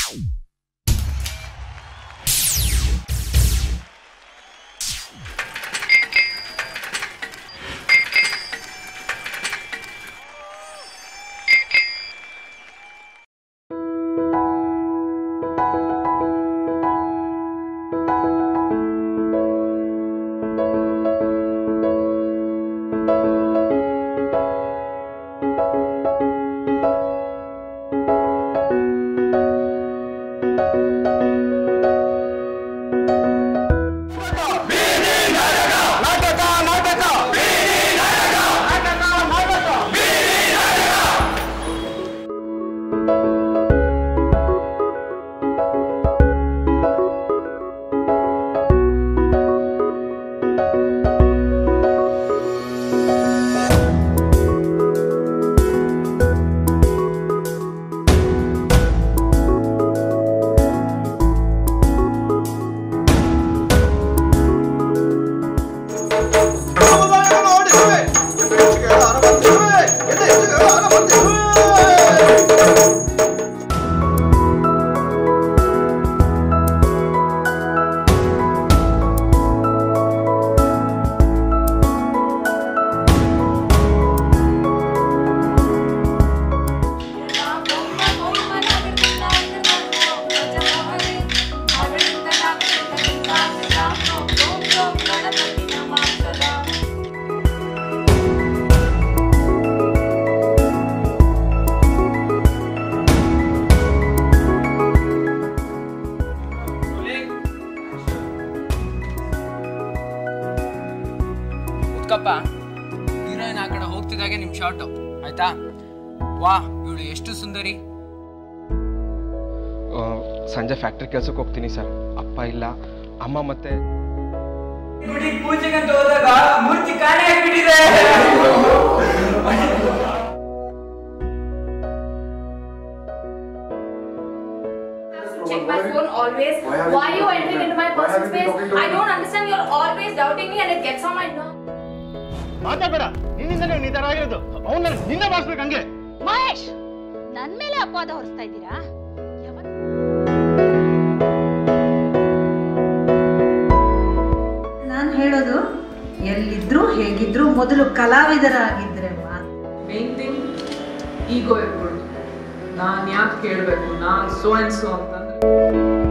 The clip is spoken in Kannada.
ಉತ್ಕಪ್ಪ ಹೀರೋಯಿನ್ ಆ ಕಡೆ ಹೋಗ್ತಿದ್ದಾಗೆ ನಿಮ್ ಶಾರ್ಟ್ ಆಯ್ತಾ ವಾ ಇವಳು ಎಷ್ಟು ಸುಂದರಿ ಆ, ಸಂಜೆ ಫ್ಯಾಕ್ಟ್ರಿ ಕೆಲ್ಸಕ್ಕೆ ಹೋಗ್ತೀನಿ ಸರ್ ಅಪ್ಪ ಇಲ್ಲ ಅಮ್ಮ ಮತ್ತೆ ಗುಡಿ ಪೂಜೆಗಂತ ಹೋದಾಗ ಮೂರ್ತಿ ಕಾಣೆ ಆಗ್ಬಿಟ್ಟಿದೆ check my phone always. Why are you entering into my personal space? I don't understand. You're always doubting me and it gets on my nerves. ಮಾತಾಡಬೇಡ ನಿನ್ನಿಂದಲೇ ನಿಧಾನ ಆಗಿರೋದು ಅವನ್ನ ನಿನ್ನೆ ಮಾಡಿಸ್ಬೇಕು ಹಂಗೆ ಮಹೇಶ್ ನನ್ ಮೇಲೆ ಅಪವಾದ ಹೊರಿಸ್ತಾ ಇದ್ದೀರಾ ಯಾವತ್ ನಾನು ಹೇಳೋದು ಎಲ್ಲಿದ್ರು ಹೇಗಿದ್ರು ಮೊದಲು ಕಲಾವಿದರಾಗಿದ್ರೆ ಮಾತ್ರ ಮೇನ್ ಥಿಂಗ್ ಈಗೋ ಇರ್ಬೋದು ನಾನು ಯಾಕೆ ಕೇಳಬೇಕು ನಾನು ಸೋ ಆ್ಯಂಡ್ ಸೋ ಅಂತಂದ್ರೆ